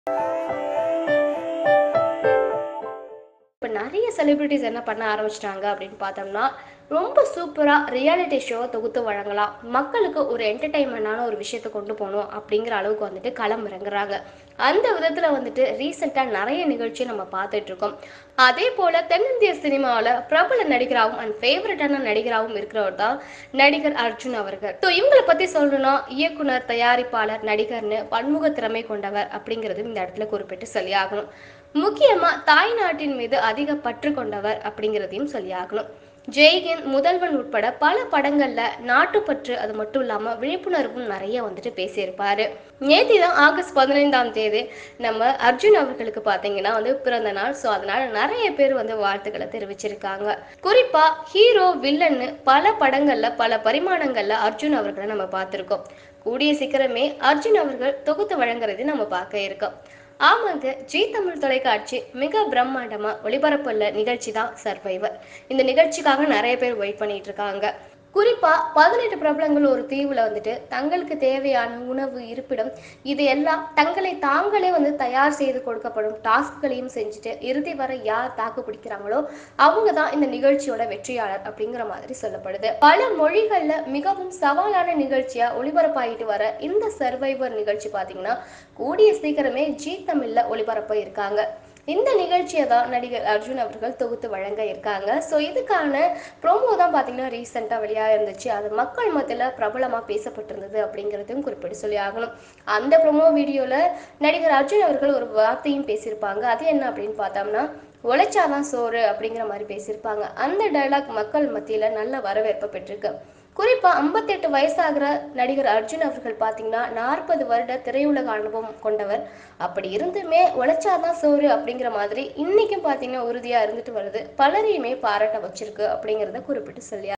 இப்ப நெறைய செலிபிரிட்டிஸ் என்ன பண்ண ஆரம்பிச்சிட்டாங்க அப்படின்னு பார்த்தோம்னா, ரொம்ப சூப்பரா ரியாலிட்டி ஷோவ தொகுத்து வழங்கலாம். மக்களுக்கு ஒரு என்டர்டெயின்மென்ட்டான ஒரு விஷயத்த கொண்டு போணும் அப்படிங்கிற அளவுக்கு வந்துட்டு களம் இறங்குறாங்க. அந்த விதத்துல வந்துட்டு ரீசென்ட்டா நெறைய நிகழ்ச்சிய நம்ம பார்த்துட்டு இருக்கோம். அதேபோல தென்னிந்திய சினிமாவுல பிரபல நடிகராவும் அண்ட் ஃபேவரட்டான நடிகராவும் இருக்கிறவர் தான் நடிகர் அர்ஜுன் அவர்கள். ஸோ இவங்கள பத்தி சொல்லணும்னா இயக்குனர், தயாரிப்பாளர், நடிகர்னு பன்முக திறமை கொண்டவர் அப்படிங்கிறதும் இந்த இடத்துல குறிப்பிட்டு சொல்லியாகணும். முக்கியமா தாய்நாட்டின் மீது அதிக பற்று கொண்டவர் அப்படிங்கிறதையும் சொல்லியாகணும். ஜெய்ஹிந்த், முதல்வன் உட்பட பல படங்கள்ல நாட்டுப்பற்று அது மட்டும் இல்லாம விழிப்புணர்வும் நெறைய வந்துட்டு பேசியிருப்பாரு. நேத்தி தான் ஆகஸ்ட் 15ஆம் தேதி நம்ம அர்ஜுன் அவர்களுக்கு பார்த்தீங்கன்னா வந்து பிறந்த நாள். ஸோ அதனால நெறைய பேர் வந்து வாழ்த்துக்கள தெரிவிச்சிருக்காங்க. குறிப்பா ஹீரோ, வில்லன்னு பல படங்கள்ல பல பரிமாணங்கள்ல அர்ஜுன் அவர்கள நம்ம பார்த்திருக்கோம். கூடிய சீக்கிரமே அர்ஜுன் அவர்கள் தொகுத்து வழங்குறதையும் நம்ம பார்க்க இருக்கோம். ஆமாங்க ஜீ தமிழ் தொலைக்காட்சி மிக பிரம்மாண்டமா ஒளிபரப்புள்ள நிகழ்ச்சி தான் சர்வைவர். இந்த நிகழ்ச்சிக்காக நெறைய பேர் வெயிட் பண்ணிட்டு இருக்காங்க. குறிப்பா 18 பிரபலங்கள் ஒரு தீவுல வந்துட்டு தங்களுக்கு தேவையான உணவு, இருப்பிடம் இது எல்லாம் தங்களை தாங்களே வந்து தயார் செய்து கொடுக்கப்படும் டாஸ்க்களையும் செஞ்சுட்டு இறுதி வரை யார் தாக்கு பிடிக்கிறாங்களோ அவங்க தான் இந்த நிகழ்ச்சியோட வெற்றியாளர் அப்படிங்கிற மாதிரி சொல்லப்படுது. பல மொழிகள்ல மிகவும் சவாலான நிகழ்ச்சியா ஒளிபரப்பாயிட்டு வர இந்த சர்வைவர் நிகழ்ச்சி பார்த்தீங்கன்னா கூடிய சீக்கிரமே ஜீ தமிழ்ல ஒளிபரப்ப இருக்காங்க. இந்த நிகழ்ச்சிய தான் நடிகர் அர்ஜுன் அவர்கள் தொகுத்து வழங்க இருக்காங்க. ஸோ இதுக்கான ப்ரோமோ தான் பார்த்தீங்கன்னா ரீசென்ட்டா வெளியா இருந்துச்சு. அது மக்கள் மத்தியில பிரபலமா பேசப்பட்டிருந்தது அப்படிங்கிறதையும் குறிப்பிட்டு சொல்லி ஆகணும். அந்த ப்ரோமோ வீடியோல நடிகர் அர்ஜுன் அவர்கள் ஒரு வார்த்தையும் பேசியிருப்பாங்க. அது என்ன அப்படின்னு பார்த்தோம்னா, "உழைச்சா தான் சோறு" அப்படிங்கிற மாரி பேசியிருப்பாங்க. அந்த டயலாக் மக்கள் மத்தியில நல்ல வரவேற்ப பெற்றிருக்கு. குறிப்பா 58 வயசாகிற நடிகர் அர்ஜுன் அவர்கள் பார்த்தீங்கன்னா 40 வருட திரையுலக அனுபவம் கொண்டவர். அப்படி இருந்துமே "உழைச்சா தான் சோறு" அப்படிங்கிற மாதிரி இன்னைக்கும் பார்த்தீங்கன்னா உறுதியா இருந்துட்டு வருது. பலரையுமே பாராட்ட வச்சிருக்கு அப்படிங்கிறத குறிப்பிட்டு சொல்லி